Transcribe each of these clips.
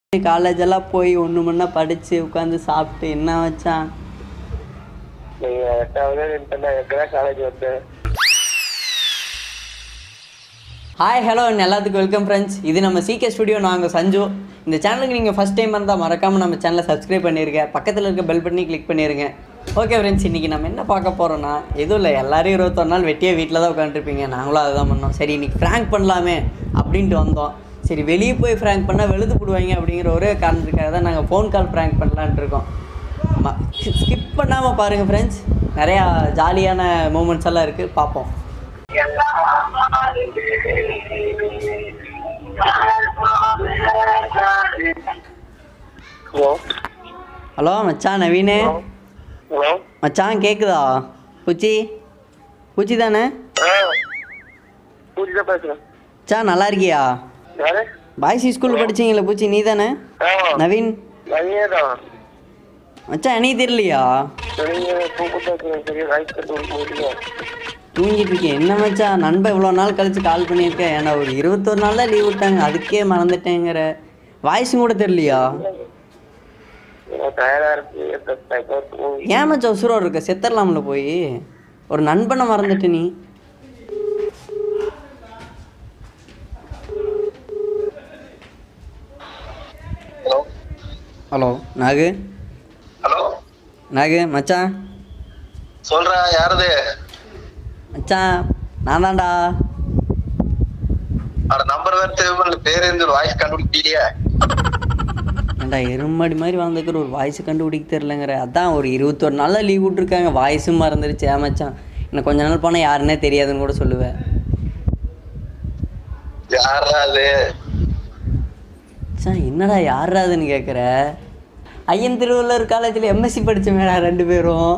College எல்லாம் போய் ஒன்று மணி படிச்சு உட்காந்து சாப்பிட்டு என்ன வச்சான் நீங்க எட்டாவது நின்றுனா எங்கதான் காலேஜ் வந்து ஹாய் ஹலோ எல்லாத்துக்கும் வெல்கம் ஃப்ரெண்ட்ஸ் இது நம்ம சிகே ஸ்டுடியோ நாங்கள் சஞ்சு இந்த சேனலுக்கு நீங்கள் ஃபஸ்ட் டைம் இருந்தால் மறக்காமல் நம்ம சேனலை சப்ஸ்கிரைப் பண்ணிருங்க பக்கத்தில் இருக்க பெல் பண்ணி கிளிக் பண்ணிருங்க ஓகே ஃப்ரெண்ட்ஸ் இன்றைக்கி நம்ம என்ன பார்க்க போகிறோன்னா எதுவும் இல்லை எல்லாரும் இருபத்தொரு நாள் வெட்டியே வீட்டில் தான் உட்காந்துருப்பீங்க நாங்களும் அதுதான் பண்ணோம் சரி இன்னைக்கு ஃப்ராங்க் பண்ணலாமே அப்படின்ட்டு வந்தோம் சரி வெளியே போய் ஃப்ராங்க் பண்ணால் வெளுத்து போடுவாங்க அப்படிங்கிற ஒரே காரணத்துக்காக தான் நாங்கள் ஃபோன் கால் ஃப்ராங்க் பண்ணலான்ட்டு இருக்கோம் ஸ்கிப் பண்ணாமல் பாருங்கள் ஃப்ரெண்ட்ஸ் நிறையா ஜாலியான மூமெண்ட்ஸ் எல்லாம் இருக்குது பார்ப்போம் ஹலோ ஹலோ மச்சான் நவீனு ஹலோ மச்சான் கேக்குதா பூச்சி பூச்சி தானே ஆ பூஜி தான் பேசுறேன் மச்சான் நல்லா இருக்கியா யாரு பாய்ஸ் ஸ்கூலில் படிச்சீங்களே பூச்சி நீ தானே ஆ நவீன் நவியே தான் மச்சான் நீ தெரியலையா நீங்க கூப்பிட்டு வைக்கிறேன் சரி ரைட் கட்டு போயிட்டீங்க தூங்கிட்டு இருக்கேன் என்ன மச்சான் நண்பன் இவ்வளோ நாள் கழிச்சு கால் பண்ணியிருக்கேன் ஏன்னா ஒரு இருபத்தொரு நாள் தான் லீவ் விட்டாங்க அதுக்கே மறந்துட்டேங்கிற வாய்ஸும் கூட தெரியலையா டயர்டா இருக்கு ஏன் மச்சான் உசுரோடு இருக்க செத்தரலாம்ல போய் ஒரு நண்பனை மறந்துட்டு நீ ஹலோ ஹலோ நாகு ஹலோ நாகு மச்சான் சொல்றா யாரது மச்சான் நான் தான்டா அட நம்பர் வேற தேவை பேர் இருந்து வாய்ஸ் கண்டுபிடிக்கலையே ஏன்டா எருமாடி மாதிரி வாழ்ந்துக்கிற ஒரு வாய்ஸ் கண்டுபிடிக்க தெரிலங்கிற அதான் ஒரு இருபத்தொரு நாளில் லீவ் விட்ருக்காங்க வாய்ஸும் மறந்துருச்சு ஏமாச்சான் இன்னும் கொஞ்ச நாள் போனால் யாருன்னே தெரியாதுன்னு கூட சொல்லுவேன் யாரா அது மச்சான் என்னடா யாராதுன்னு கேட்குற ஐயன் திருவள்ளுவர் காலேஜில் எம்எஸ்சி படித்தமேடா ரெண்டு பேரும்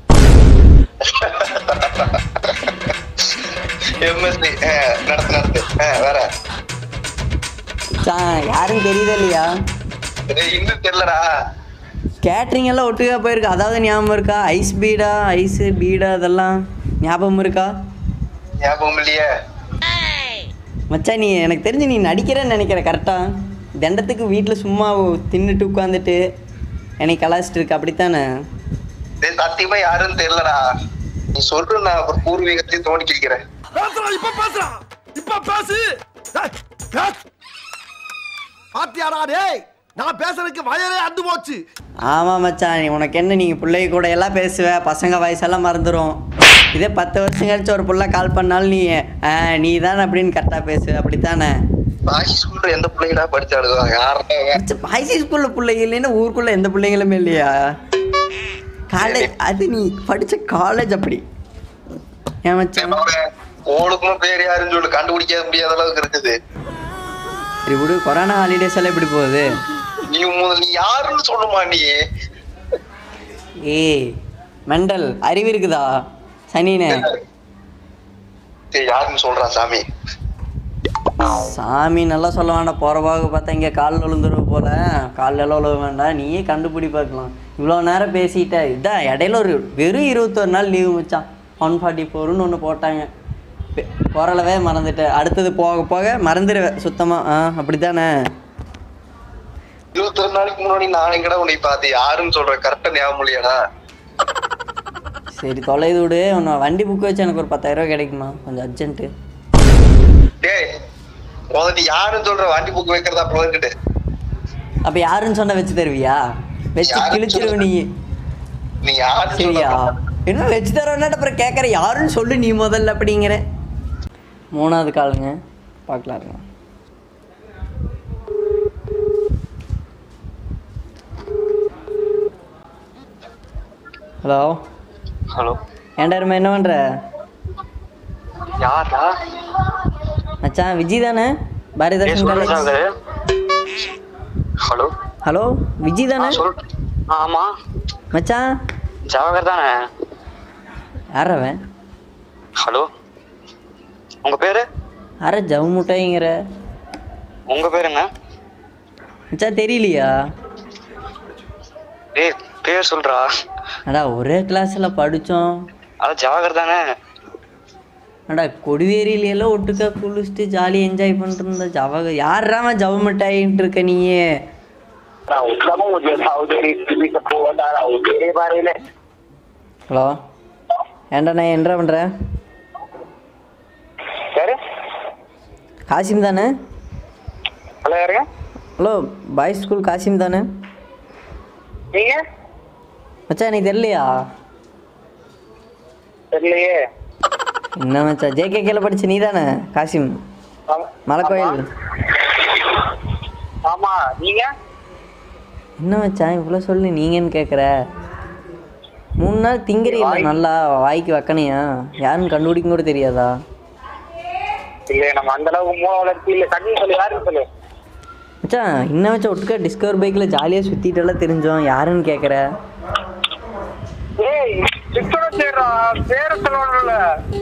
எம்எஸ்சி நடத்து நடத்து ஆ, வேற மச்சான் யாரும் தெரியுதா இல்லையா டேய், இன்னும் தெரியலடா கேட்ரிங் எல்லாம் ஒட்டுக்கா போயிருக்கு அதாவது ஞாபகம் இருக்கா ஐஸ் பீடா ஐஸு பீடா அதெல்லாம் ஞாபகம் இருக்கா ஞாபகம் இல்லையே மச்சான் நீ எனக்கு தெரிஞ்சு நீ நடிக்கிறேன்னு நினைக்கிற கரெக்டாக தண்டத்துக்கு வீட்டில் சும்மா தின்னுட்டு உட்காந்துட்டு என்னை கலாச்சிட்டு இருக்க அப்படித்தானே டேய், சத்தியமா யாருன்னு தெரியலடா நீ சொல்ற நான் அப்புறம் பூர்வீகத்தையும் தோண்டி கேட்கிறேன் பேசுறான் இப்ப பேசுறான் இப்ப பேசு டேய், பேசு. பாத்தியாடா டேய் நான் பேசுறதுக்கு வயலே அந்து போச்சு ஆமாம் மச்சான் நீ உனக்கு என்ன நீங்கள் பிள்ளைய கூட எல்லாம் பேசுவ பசங்க வயசெல்லாம் மறந்துடும் இதே பத்து வருஷம் கழிச்சு ஒரு புள்ள கால் பண்ணாலும் நீ ஆ, நீ தானே அப்படின்னு கரெக்டாக பேசுவ அப்படித்தானே பாஷி ஸ்கூல்ல எந்த பிள்ளைங்கடா படிச்சாடுதா யாருடா இவன்? பாய்சி ஸ்கூலில் பிள்ளைங்க இல்லைன்னா ஊருக்குள்ளே எந்த பிள்ளைங்களுமே இல்லையா காலேஜ் அது நீ படித்த காலேஜ் அப்படி ஏன் மச்சான் ஓளுக்கும் பேர் யாருன்னு சொல்லு கண்டுபிடிக்க முடியாத அளவுக்கு இருக்குது சரி விடு கொரோனா ஹாலிடேஸ் எல்லாம் எப்படி போகுது நீ முதல்ல நீ யாருன்னு சொல்லுமா நீ ஏய் மெண்டல் அறிவு இருக்குதா சனினே சரி, யாருன்னு சொல்றா சாமி சாமி நல்லா சொல்ல வேண்டாம் போகிற பாக பார்த்தா இங்கே காலில் விழுந்துருவ போல காலில் எல்லாம் விழுவ வேண்டாம் நீயே கண்டுபிடி பார்க்கலாம் இவ்வளோ நேரம் பேசிட்ட இதான் இடையில ஒரு வெறும் இருபத்தொரு நாள் லீவு மச்சான் ஒன் ஃபார்ட்டி ஃபோர்னு ஒன்று போட்டாங்க பெ- குரலவே மறந்துட்டேன் அடுத்தது போக போக மறந்துடுவேன் சுத்தமாக ஆ அப்படி தானே இருபத்தொரு நாளைக்கு முன்னாடி நான் எங்கடா உன்னை பார்த்து யாருன்னு சொல்ற கரெக்டா ஞாபகம் இல்லையாடா சரி தொலைது விடு உன்னை வண்டி புக் வச்சு எனக்கு ஒரு பத்தாயிரரூவா கிடைக்குமா கொஞ்சம் அர்ஜென்ட்டு டேய் முதல்ல நீ யாருன்னு சொல்ற வண்டி புக் வைக்கிறதா அப்புறம் வந்துட்டு அப்போ யாருன்னு சொன்ன வச்சு தருவியா வச்சு யாருன்னு கிழிச்சிருவ நீ நீ யாருன்னு சரியா சொல்ற என்ன வச்சு தரோன்னா அப்புறம் கேட்குற யாருன்னு சொல்லு நீ முதல்ல அப்படிங்கிற மூணாவது காலுங்க பார்க்கலாம் இருங்க ஹலோ ஹலோ ஏன்டா இருமா என்ன பண்ணுற யாரா மச்சான் விஜய் தானே Bharathidasan college hello hello Vijay தானே சொல் ஆமா மச்சான் ஜவஹர் தானே யார் அவன் ஹலோ உங்க பேரு அரை ஜவு முட்டைங்கிற உங்க பேருங்க மச்சான் தெரியலையா டேய் பேர் சொல்றா அடா ஒரே கிளாஸில் படித்தோம் அது ஜவஹர் தானே அடா கொடிவேரியில எல்லாம் ஒட்டுக்கா குளிச்சுட்டு ஜாலியாக என்ஜாய் பண்ணிட்டு இருந்த ஜவ யாராம ஜவ மிட்டாயின்ட்டு இருக்க நீயே kamu dia tahu dari sini ke Purwoda tahu dari mana ini hello ஏன்டா என்ன பண்ணுற யாரு காசிம் தானே ஹலோ யாருங்க ஹலோ பாய்ஸ் ஸ்கூல் காசிம் தானே நீங்க மச்சான் எனக்கு தெரியலையா தெரியலையே என்ன மச்சான் ஜேகே கேல படிச்ச நீ தானே காசிம் ஆமா. மலைக்கோயில் ஆமா நீங்க என்ன மச்சான் இவ்வளோ சொல்லி நீங்கன்னு கேட்குற மூணு நாள் திங்கிறீங்க நல்லா வாய்க்கு வைக்கணையா யாருன்னு கண்டுபிடிக்க கூட தெரியாதா இல்ல நம்ம அந்த அளவுக்கு மூணு வளர்ச்சி இல்ல தண்ணி சொல்லு யாருன்னு சொல்லு மச்சான் இன்னும் வச்சா ஒட்டுக்கா டிஸ்கவர் பைக்கில் ஜாலியாக சுற்றிட்டெல்லாம் தெரிஞ்சோம் யாருன்னு கேட்குற ஏய் சித்தோட சேர்றா பேர சொல்லணும்ல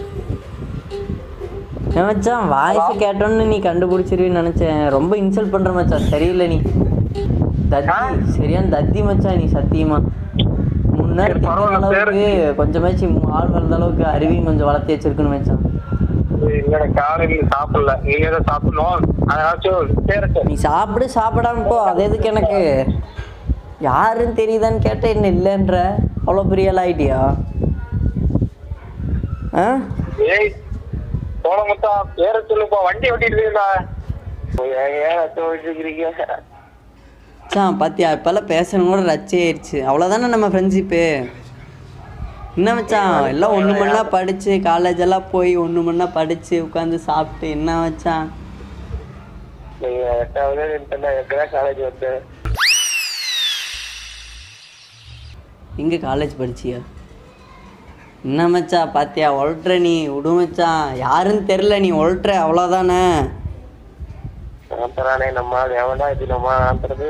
ஏன் மச்சான் வாய்ஸ் கேட்டோன்னு நீ கண்டுபிடிச்சிருவேன்னு நினச்சேன் ரொம்ப இன்சல்ட் பண்ணுற மச்சான் சரியில்லை நீ தத்தி சரியான தத்தி மச்சான் நீ சத்தியமா முன்னாடி சரி, பரவாயில்ல, அளவுக்கு கொஞ்சமாச்சும் ஆள் வளர்ந்த அளவுக்கு அறிவையும் கொஞ்சம் வளர்த்தி வச்சிருக்கணும் மச்சான் இல்ல காலையில சாப்பிடல நீங்க தான் சாப்பிடணும் அதனாச்சும் பேர சொல்லு நீ சாப்பிடு சாப்பிடாம போ அது எதுக்கு எனக்கு யாருன்னு தெரியுதான்னு கேட்ட என்ன இல்லைன்ற அவ்வளோ பெரிய ஆள் ஆயிட்டியா ஆ ஏய் போன மொத்தம் பேர சொல்லுப்பா வண்டி ஓட்டிட்டு இருக்கா ஏன் ஓட்டிருக்கிறீங்க சான் பாத்தியா இப்போல்லாம் பேசணும் கூட ரச்சே ஆயிடுச்சு அவ்வளோதானே நம்ம ஃப்ரெண்ட்ஷிப்பு என்ன மச்சான் எல்லாம் ஒன்று மணினா படித்து காலேஜ் எல்லாம் போய் ஒன்று மணினா படித்து உட்காந்து சாப்பிட்டு என்ன மச்சான் நீங்க எட்டாவது எட்டாவது காலேஜ் வந்து எங்கே காலேஜ் படிச்சியா என்ன மச்சான் பாத்தியா உழட்டுற நீ விடு மச்சான் யாருன்னு தெரில நீ உழட்டுற அவ்வளோதானே அப்புறானே நம்ம ஆள் எவன்டா இது நம்ம ஆன்றது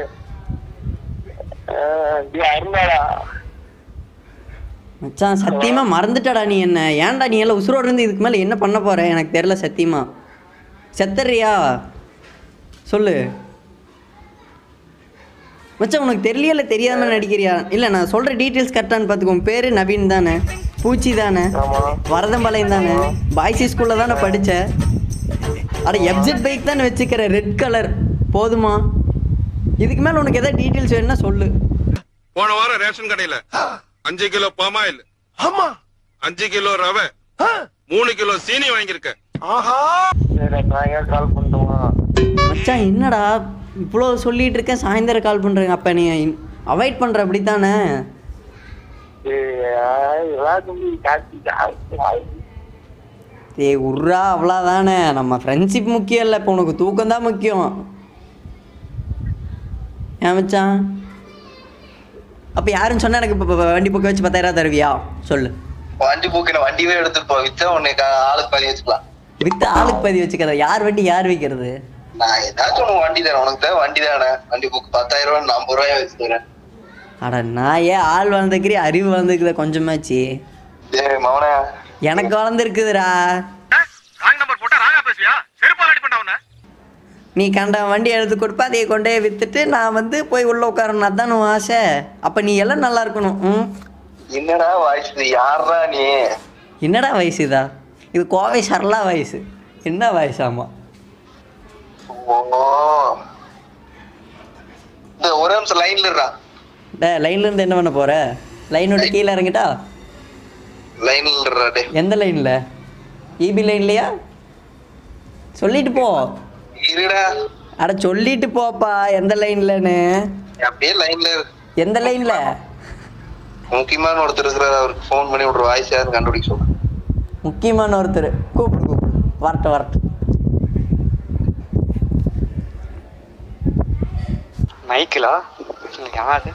அருணாடா மச்சான் சத்தியமா மறந்துட்டடா நீ என்ன ஏன்டா நீ எல்லாம் உசுரோடு இருந்து இதுக்கு மேலே என்ன பண்ண போற எனக்கு தெரில சத்தியமா செத்தறியா சொல்லு மச்சான் உனக்கு தெரியல இல்லை தெரியாம நடிக்கிறியா இல்லை நான் சொல்கிற டீட்டெயில்ஸ் கரெக்டானு பார்த்துக்கோ உன் பேர் நவீன் தானே பூச்சி தானே ஆமா வரதம்பாளையம் தானே பாய்ஸி ஸ்கூலில் தானே படித்த அட எப்ஜெட் பைக் தானே வச்சுக்கிற ரெட் கலர் போதுமா இதுக்கு மேலே உனக்கு எதாவது டீட்டெயில்ஸ் வேணும்னா சொல்லு போன வாரம் ரேஷன் கடையில அஞ்சு கிலோ பாமாயில் ஆமா அஞ்சு கிலோ ரவை ஆ, மூணு கிலோ சீனி வாங்கியிருக்க ஆஹா சரி நான் ஏன் கால் பண்ணுமா மச்சான் என்னடா இவ்வளோ சொல்லிட்டு இருக்கேன் சாயந்தரம் கால் பண்ணுறேங்க அப்போ நீ அவாய்ட் பண்ணுற அப்படி தானே ஏய் உர்ரா அவ்வளோதானே நம்ம ஃப்ரெண்ட்ஷிப் முக்கியம் இல்லை இப்போ உனக்கு தூக்கம் தான் முக்கியம் ஏன் மச்சான் அப்போ யாருன்னு சொன்னா எனக்கு இப்போ வண்டி புக்க வச்சு பத்தாயிரம் தருவியா சொல்லு வண்டி போக்கின வண்டியே எடுத்துட்டு போ வித்தா உன்னை ஆளுக்கு பாதி வச்சுக்கலாம் வித்து ஆளுக்கு பதிவு வச்சுக்கிறத யார் வண்டி யார் வைக்கிறது நான் ஏதாச்சும் உனக்கு வண்டி தரேன் உனக்கு தேவை வண்டி தானே வண்டி புக் பத்தாயிரம் ரூபாய் ஐம்பது ரூபாயா வச்சு தரேன் அட நான் ஏன் ஆள் வளர்ந்துக்கிறீ அறிவு வளர்ந்துக்குத கொஞ்சமாச்சு டேய் மவனே எனக்கு வளர்ந்துருக்குதுடா ராங் நம்பர் போட்டா ராங்கா பேசுவியா செருப்பால் அடி பண்ண நீ கண்ட வண்டி எடுத்து கொடுப்ப அதை கொண்டே வித்துட்டு நான் வந்து போய் உள்ள உட்காரணும் அதான் உன் ஆசை அப்ப நீ எல்லாம் நல்லா இருக்கணும் ம் என்னடா வாய்ஸ் யாரா நீ என்னடா வயசு இதா இது கோவை சரளா வயசு என்ன வயசு ஆமா ஓ இந்த ஒரே நிமிஷம் லைன்ல இருடா டே லைன்ல இருந்து என்ன பண்ண போற லைன் விட்டு கீழே இறங்கிட்டா லைன்ல இருடா டே எந்த லைன்ல இபி லைன்லயா சொல்லிட்டு போ இருடா அட சொல்லிட்டு போப்பா எந்த லைன்லன்னு அப்படியே லைன்ல இரு எந்த லைன்ல முக்கியமான ஒருத்தர் இருக்கிறார் அவருக்கு ஃபோன் பண்ணி ஒரு வாய்ஸ் யாரும் கண்டுபிடிக்க சொல்றேன் முக்கியமான ஒருத்தர் கூப்பிடு கூப்பிடு வரட்டும் வரட்டும் மைக்கிளா யாரு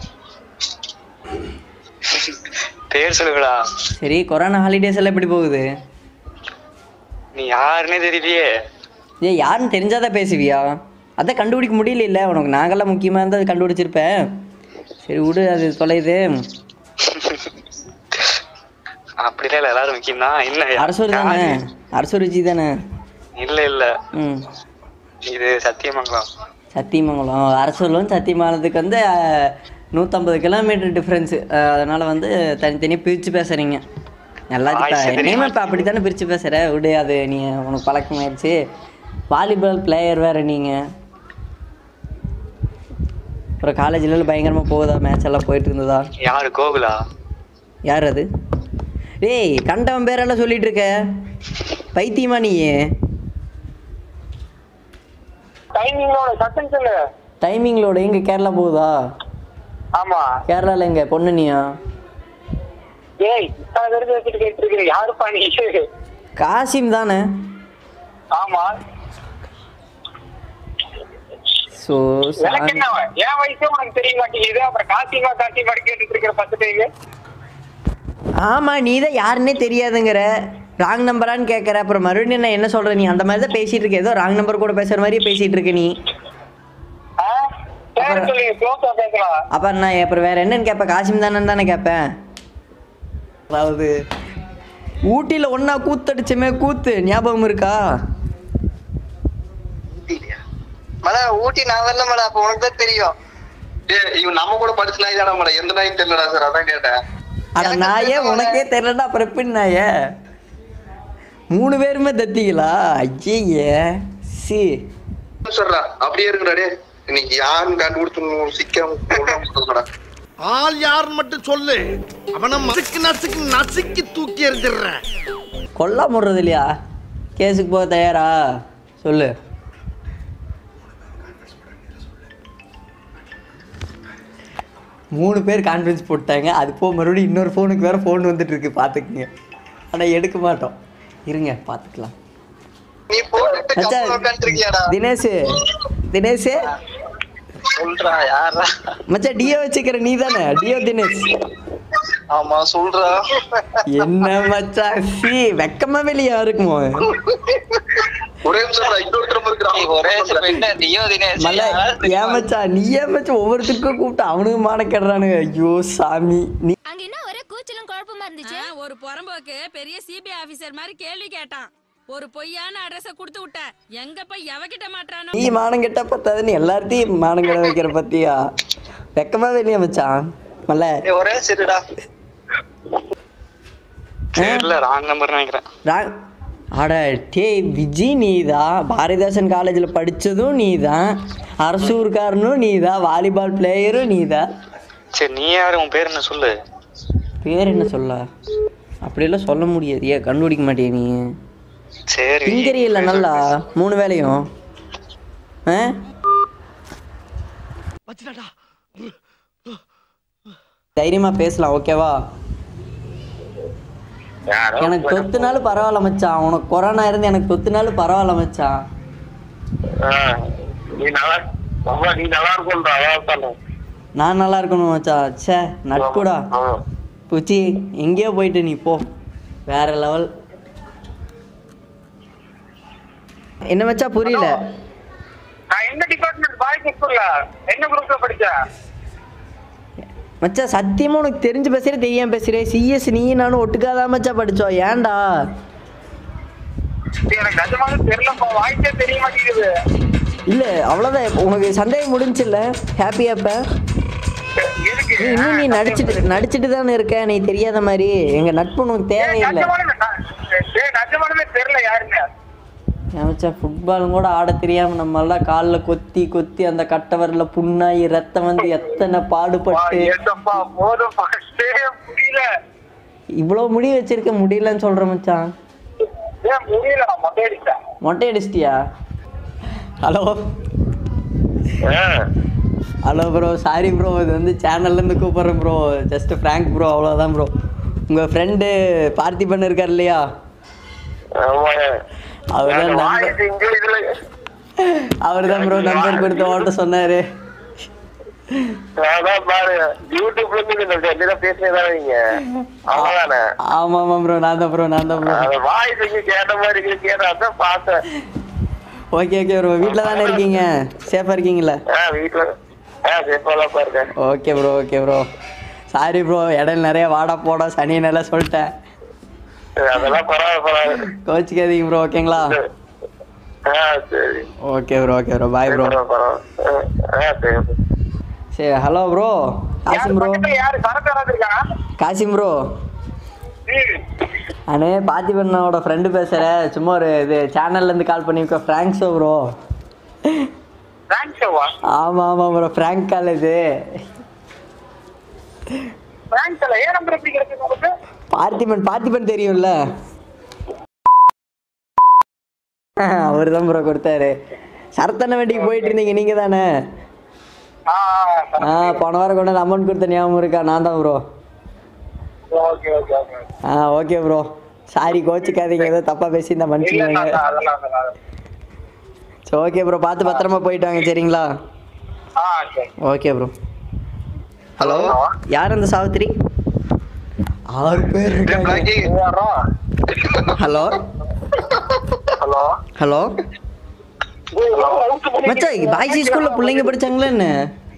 பேர் சொல்லுங்கடா சரி கொரோனா ஹாலிடேஸ் எல்லாம் எப்படி போகுது நீ யாருன்னே தெரியலையே ஏ யாருன்னு தெரிஞ்சாதான் பேசுவியா அதான் கண்டுபிடிக்க முடியல உனக்கு நாங்கெல்லாம் முக்கியமாக இருந்தால் அது கண்டுபிடிச்சிருப்பேன் சரி விடு அது தொலையுது அப்படிலாம் இல்ல எல்லாரும் முக்கியம் தான் என்ன அரசூர் தானே யாரு? அரசூர் விஜி தானே இல்ல இல்ல ம் இது சத்தியமங்கலம் சத்தியமங்கலம் அரசூர்லும் சத்தியமங்கலத்துக்கு வந்து அஹ், நூற்றம்பது கிலோமீட்டர் டிஃப்ரென்ஸு அதனால் வந்து தனித்தனியாக பிரித்து பேசுகிறீங்க எல்லாத்தையும் ஆயிடுச்சு, இப்போ என்னையுமே இப்போ அப்படி தானே பிரித்து பேசுகிற விடு அது நீ உனக்கு பழக்கமாயிடுச்சு வாலிபால் பிளேயர் வேறு நீங்கள் அப்புறம் காலேஜில் பயங்கரமாக போகுதா மேட்ச் எல்லாம் போயிட்டு இருந்ததா யாரு கோகுலா யார் அது டேய் கண்டவன் பேரெல்லாம் சொல்லிட்டு இருக்க பைத்தியமா நீ டைமிங்கோட சத்தம் சொல்லு டைமிங்களோட எங்க கேரளா போகுதா ஆமா கேரளால எங்க பொண்ணுனியா ஏய் இத்தனை தெரிஞ்சு வச்சுட்டு கேட்டு இருக்கிற யாருப்பா நீ காசிம் தானே ஆமா ஸோ எனக்கு என்ன என் வயசே உனக்கு தெரிய மாட்டேங்குது அப்புறம் காசிமா காசிமா கேட்டுட்டு இருக்கிற பத்து டைம் ஆமாம் நீ தான் யாருன்னே தெரியாதுங்கிற ராங் நம்பரான்னு கேட்குற அப்புறம் மறுபடியும் நான் என்ன சொல்கிறேன் நீ அந்த மாதிரி தான் பேசிகிட்டு இருக்க ஏதோ ராங் நம்பர் கூட பேசுகிற மாதிரியே பேசிகிட்டு இருக்க நீ பேர் சொல்லி க்ளோஸா பேசலாம் அப்போ நான் அப்புறம் வேறு என்னன்னு கேட்பேன் காசிம் தானேன்னு தானே கேட்பேன் அதாவது ஊட்டியில் ஒன்றா கூத்தடிச்சமே கூத்து ஞாபகம் இருக்கா மல ஊட்டி நான் வரல மல அப்ப உனக்கு தான் தெரியும் டேய் இவன் நம்ம கூட படிச்ச நாய் தானே மேடம் எந்த நாயும் தெரியலடா சார் அதான் கேட்டேன் அட எனக்கு நாயே தெரியும் உனக்கே தெரியலடா அப்புறம் எப்படி நாயே மூணு பேருமே தத்திங்களா ஐயே சி சொல்றா அப்படியே இருக்குடா டே இன்னைக்கு யாருன்னு கண்டுபிடிச்சு சீக்கிரம் சொல்லுடா ஆள் யாருன்னு மட்டும் சொல்லு அவனை நசுக்கு நசுக்கு நசுக்கி தூக்கி எறிஞ்சிடுறேன் கொல்லா முடுறது இல்லையா கேஸுக்கு போக தயாரா சொல்லு மூணு பேர் கான்ஃபரன்ஸ் போட்டாங்க அது போக மறுபடியும் இன்னொரு ஃபோனுக்கு வேறு ஃபோன் வந்துட்டு இருக்கு பார்த்துக்குங்க ஆனால் எடுக்க மாட்டோம் இருங்க பார்த்துக்கலாம் நீ போட்டுட்டு மச்சான், கப்பல் உட்காந்துருக்கியாடா தினேஷ் தினேஷ் சொல்றா யாரா மச்சான் டியோ வச்சுக்கிற நீ தானே டியோ தினேஷ் ஆமா சொல்றா என்ன மச்சான் சி வெக்கமா வெளியா இருக்குமோ ஒரே நிமிஷம் இன்னொருத்தர் இருக்கிறான் ஒரே என்ன நீயோ தினேஷ் மல்ல ஏன் மச்சான் நீ ஏன் மச்சான் ஒவ்வொருத்தருக்கும் கூப்பிட்டு அவனுக்கு மானக்கடுறானுங்க ஐயோ சாமி நீ அங்க என்ன ஒரே கூச்சலும் குழப்பமா இருந்துச்சு ஆ, ஒரு புறம்போக்கு பெரிய சிபிஐ ஆபீசர் மாதிரி கேள்வி கேட்டான் ஒரு பொய்யான அட்ரஸ கொடுத்து விட்ட எங்க போய் எவகிட்ட மாட்டானோ நீ மானம் கெட்ட பத்தாதுன்னு எல்லார்த்தையும் மானம் கெட வைக்கிற பத்தியா வெக்கமா வெளியா மச்சான் மல்ல ஒரே சரிடா தெரியல ராங் நம்பர் நினைக்கிறேன் ரா- அட டே விஜி நீதான் பாரதிதாசன் காலேஜில் படித்ததும் நீதான் அரசூர்காரனும் நீதான் வாலிபால் பிளேயரும் நீதான் சரி நீ யாரு உன் பேர் என்ன சொல்லு பேர் என்ன சொல்ல அப்படியெல்லாம் சொல்ல முடியாது ஏன் கண்டுபிடிக்க மாட்டியா நீ சரி திங்கரி இல்லை நல்லா மூணு வேலையும் ஆ வச்சுடாடா தைரியமாக பேசலாம் ஓகேவா எனக்கு தொத்துனாலும் பரவாயில்ல மச்சான் உனக்கு கொரோனா இருந்து எனக்கு தொத்துனாலும் பரவாயில்ல மச்சான் நீ நல்லா ரொம்ப நீ நல்லா இருக்கும்டா அதான் நான் நல்லா இருக்கணும் மச்சான் ச்சே நட்புடா பூச்சி எங்கேயோ போயிட்டு நீ போ வேற லெவல் என்ன மச்சா புரியல நான் என்ன டிபார்ட்மெண்ட் பாய்ஸ் ஸ்கூல்ல என்ன குரூப்ல படிச்சேன் மச்சான் சத்தியமா உனக்கு தெரிஞ்சு பேசுறே தெரியாம பேசுறே சிஎஸ் நீ நானும் ஒட்டுக்காதான் மச்சா படிச்சோம் ஏன்டா எனக்கு நிஜமாக தெரியலப்பா வாய்ஸே தெரிய மாட்டேங்குது இல்ல அவ்வளவுதான் உனக்கு சந்தேகம் முடிஞ்சுல்ல ஹாப்பியா இப்ப எதுக்கு நீ இன்னும் நீ நடிச்சிட்டு நடிச்சிட்டு தானே இருக்க நீ தெரியாத மாதிரி எங்க நட்பு உனக்கு தேவையில்லை நிஜமானமே நான்- டேய், நிஜமானமே தெரியல யாருன்னு ஏன் மச்சான் ஃபுட்பாலும் கூட ஆட தெரியாம நம்ம எல்லாம் காலில் கொத்தி கொத்தி அந்த கட்டவரில் புண்ணாகி ரத்தம் வந்து எத்தனை பாடுபட்டு ஏசப்பா போதும் ஃபர்ஸ்டே முடியல இவ்வளோ முடி வச்சிருக்க முடியலன்னு சொல்ற மச்சான் ஏன் முடியல நான் மொட்டை அடிச்சேன் மொட்டை அடிச்சிட்டியா hello hello bro sorry bro இது வந்து சேனல்லேருந்து கூப்பிட்றேன் ப்ரோ ஜஸ்ட் ஃப்ராங்க் ப்ரோ அவ்வளோதான் ப்ரோ உங்கள் ஃப்ரெண்டு பார்த்திபன் இருக்கார் இல்லையா அவர் தான் நம்பர் வாய்ஸ் இங்க இதுல அவர் தான் ப்ரோ நம்பர் கொடுத்து ஓட்ட சொன்னார் அதான் பாரு யூடியூப்ல இருந்து இந்த என்ன பேசுறதா நீங்க அவ்வளவுதானே ஆமாம் ஆமாம் ப்ரோ நான் தான் ப்ரோ நான் தான் ப்ரோ அந்த வாய்ஸ் இங்க கேட்ட மாதிரி இருக்கு கேட்டா பார்த்தேன் ஓகே ஓகே ப்ரோ வீட்டில் தானே இருக்கீங்க சேஃபாக இருக்கீங்களா ஆ வீட்டுல ஆ சேஃபாலாம் பாருங்க okay bro okay bro sorry bro இடையில நிறைய வாடா போடா சனி நல்லா சொல்லிட்டேன் அதெல்லாம் பரவாயில்ல பரவாயில்ல கோச்சிக்காதீங்க ப்ரோ ஓகேங்களா ஆ சரி okay bro okay bro bye bro பரவாயில்ல பரவாயில்ல ஆ சரி சரி ஹலோ ப்ரோ காசிம் ப்ரோ யாரு சரக்கு யாராவது இருக்கானா காசிம் ப்ரோ அண்ணே பார்த்திபண்ணாவோட ஃப்ரெண்டு பேசுகிறேன் சும்மா ஒரு இது சேனல்லேருந்து கால் பண்ணியிருக்கோம் ஃப்ராங்க்ஸோ ப்ரோ பிராங்க் ஷோவா ஆமாம் ஆமாம் ப்ரோ ஃப்ராங்க் கால் இது பிராங்க் ஷோல ஏன் நம்பர் எப்படி கிடைச்சது உங்களுக்கு பார்த்திபன் பார்த்திபன் தெரியும்ல அவர் தான் ப்ரோ கொடுத்தாரு சரத்தண்ண வண்டிக்கு போயிட்டு இருந்தீங்க நீங்க தானே ஆ ஆ போன வாரம் கொண்டு வந்து அமௌண்ட் கொடுத்த ஞாபகம் இருக்கா நான் தான் ப்ரோ ஓகே ஓகே ஓகே ஆ ஓகே ப்ரோ சாரி கோச்சிக்காதீங்க ஏதோ தப்பாக பேசி இந்த இல்ல மனுஷங்க அதெல்லாம் அதெல்லாம் அதெல்லாம். சரி ஓகே ப்ரோ பார்த்து பத்திரமா போயிட்டு வாங்க சரிங்களா ஆ சரி ஓகே ப்ரோ ஹலோ யார் அந்த சாவித்திரி ஆறு பேர் இருக்காங்க பிளாக்கி யாரோ ஹலோ ஹலோ ஹலோ மச்சான் பாய்ஸ் ஸ்கூல்ல பிள்ளைங்க படிச்சாங்களா என்ன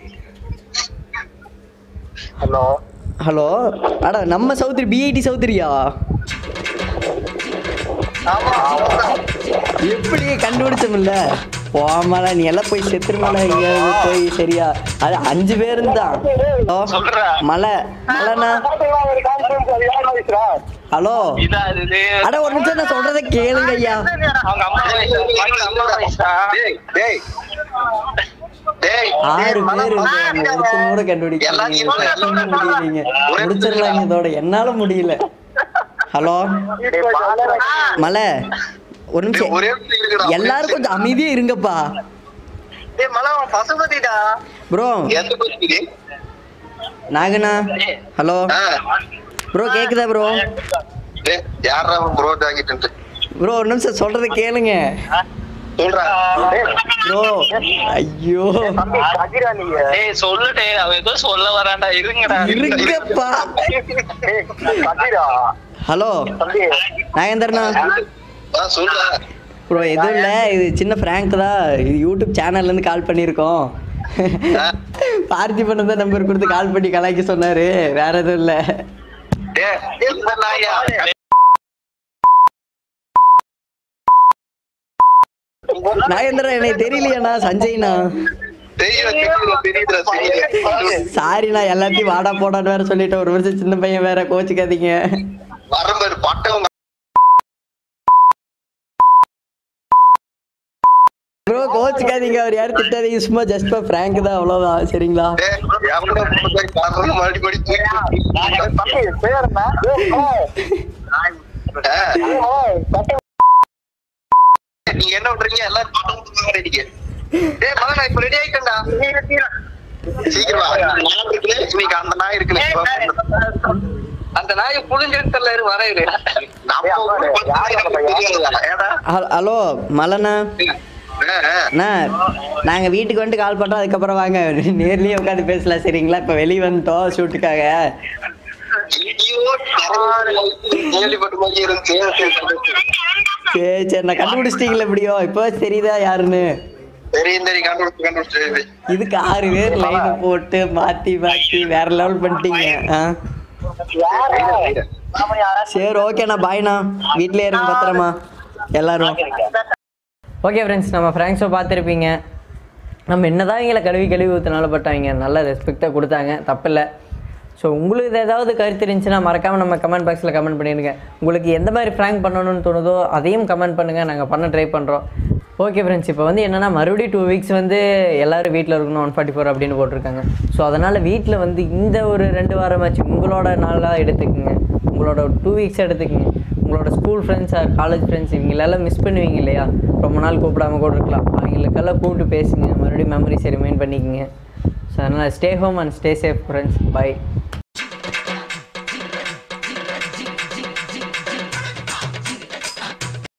ஹலோ ஹலோ அட நம்ம சௌத்ரி பிஐடி சௌத்ரியா எப்படி கண்டுபிடிச்சோம்ல போமால நீ எல்லாம் போய் செத்துருமால எங்கேயாவது போய் சரியா அது அஞ்சு பேரும் தான் ஹலோ மலை மலைண்ணா ஹலோ அட ஒரு நிமிஷம் நான் சொல்றதை கேளுங்க ஐயா அவங்க அம்மா அவங்க அம்மா வயசா டேய் டேய் டேய் ஆறு பேர் இருக்காங்க ஒருத்தர் கூட கண்டுபிடிக்க முடியலீங்க முடிச்சிடலாம் இதோட என்னால முடியல ஹலோ மலை ஒரு நிமிஷம் ஒரே நிமிஷம் இருக்குடா. எல்லாரும் கொஞ்சம் அமைதியா இருங்கப்பா டேய் மலை அவன் பசுபதிடா ப்ரோ எந்த பத்தி நாகண்ணா ஹலோ ஆ ப்ரோ கேக்குதா ப்ரோ டேய் யாரா ப்ரோ ஆகிட்டு ப்ரோ ஒரு நிமிஷம் சொல்றத கேளுங்க சொல்றா ப்ரோ ஐயோ தம்பி கதிரா நீங்க ஏய் சொல்லுடே அவன் ஏதோ சொல்ல வரான்டா இருங்கடா இருங்கப்பா டேய் கதிரா ஹலோ தம்பி நாகேந்திரண்ணா ஆ சொல்றா ப்ரோ எதுவும் இல்லை இது சின்ன ஃப்ராங்க் தான் இது யூடியூப் சேனல்லேருந்து கால் பண்ணியிருக்கோம் பார்த்திபன் தான் நம்பர் கொடுத்து கால் பண்ணி கலாய்க்க சொன்னாரு வேற எதுவும் இல்லை டேய் இந்த நாயா நாகேந்திரன் எனக்கு தெரியலையாண்ணா சஞ்சய்ண்ணா தெரியுது தெரியுது தெரியுது சாரிண்ணா எல்லாத்தையும் வாடா போடான்னு வேற சொல்லிட்டேன் ஒரு வருஷம் சின்ன பையன் வேற கோச்சிக்காதீங்க வரம்பர் பட்டம் ப்ரோ கோச்சிக்காதீங்க அவர் யாரும் திட்டாதீங்க சும்மா ஜஸ்ட் ஃபார் ஃப்ராங்க் தான் அவ்வளோதான் சரிங்களா டேய் எவனோ போய் காரணம் மறுபடி படி தூக்கி தம்பி பேர் என்ன நீங்க என்ன பண்றீங்க எல்லாரும் பட்டம் கொடுத்து ரெடிக்கு டேய் மகன் நான் இப்ப ரெடி ஆயிட்டேன்டா சீக்கிரம் வா நான் இருக்குல்ல இன்னைக்கு அந்த நாய் இருக்குல்ல அந்த நாய் புளிஞ்செடுத்தல இரு வர இரு நம்ம ஊரு பக்கத்துல தெரியாதா? ஏடா ஹல்- ஹலோ மலண்ணா ஆ, ஆ. அண்ணா நாங்கள் வீட்டுக்கு வந்துட்டு கால் பண்ணுறோம் அதுக்கப்புறம் வாங்க நேர்லயே உட்காந்து பேசலாம் சரிங்களா இப்போ வெளியே வந்துட்டோம் ஷூட்டுக்காக ஐயோ, கேள்விப்பட்ட மாதிரி இருந்துச்சு சரி சரி நான் கண்டுபிடிச்சிட்டீங்களா எப்படியோ இப்போ தெரியுதா யாருன்னு தெரியும் தெரியும் கண்டுபிடிச்சு கண்டுபிடிச்சு இதுக்கு ஆறு பேர் லைனை போட்டு மாற்றி மாற்றி வேற லெவல் பண்ணிட்டீங்க ஆ சரி ஓகேண்ணா பாய்ண்ணா வீட்டிலே இருங்க பத்திரமா எல்லாரும் ஓகே ஃப்ரெண்ட்ஸ் நம்ம ஃப்ராங்க்ஸோ பார்த்துருப்பீங்க நம்ம என்னதான் எங்களை கழுவி கழுவி ஊற்றினால பட்டாங்க நல்ல ரெஸ்பெக்டாக கொடுத்தாங்க தப்பில்லை ஸோ உங்களுக்கு இது ஏதாவது கருத்து இருந்துச்சுன்னா மறக்காமல் நம்ம கமெண்ட் பாக்ஸில் கமெண்ட் பண்ணிடுங்க உங்களுக்கு எந்த மாதிரி ஃப்ராங்க் பண்ணணும்னு தோணுதோ அதையும் கமெண்ட் பண்ணுங்கள் நாங்கள் பண்ண ட்ரை பண்ணுறோம் ஓகே ஃப்ரெண்ட்ஸ் இப்போ வந்து என்னென்னா மறுபடியும் டூ வீக்ஸ் வந்து எல்லோரும் வீட்டில் இருக்கணும் ஒன் ஃபார்ட்டி ஃபோர் அப்படின்னு போட்டிருக்காங்க ஸோ அதனால் வீட்டில் வந்து இந்த ஒரு ரெண்டு வாரமாச்சு உங்களோட நாளாக எடுத்துக்கோங்க உங்களோட டூ வீக்ஸ் எடுத்துக்கோங்க உங்களோட ஸ்கூல் ஃப்ரெண்ட்ஸ் காலேஜ் ஃப்ரெண்ட்ஸ் இவங்களெல்லாம் மிஸ் பண்ணுவீங்க இல்லையா ரொம்ப நாள் கூப்பிடாம கூட இருக்கலாம் அவங்களுக்கெல்லாம் கூப்பிட்டு பேசுங்க மறுபடியும் மெமரிஸை ரிமைண்ட் பண்ணிக்கோங்க ஸோ அதனால் stay home and stay safe friends by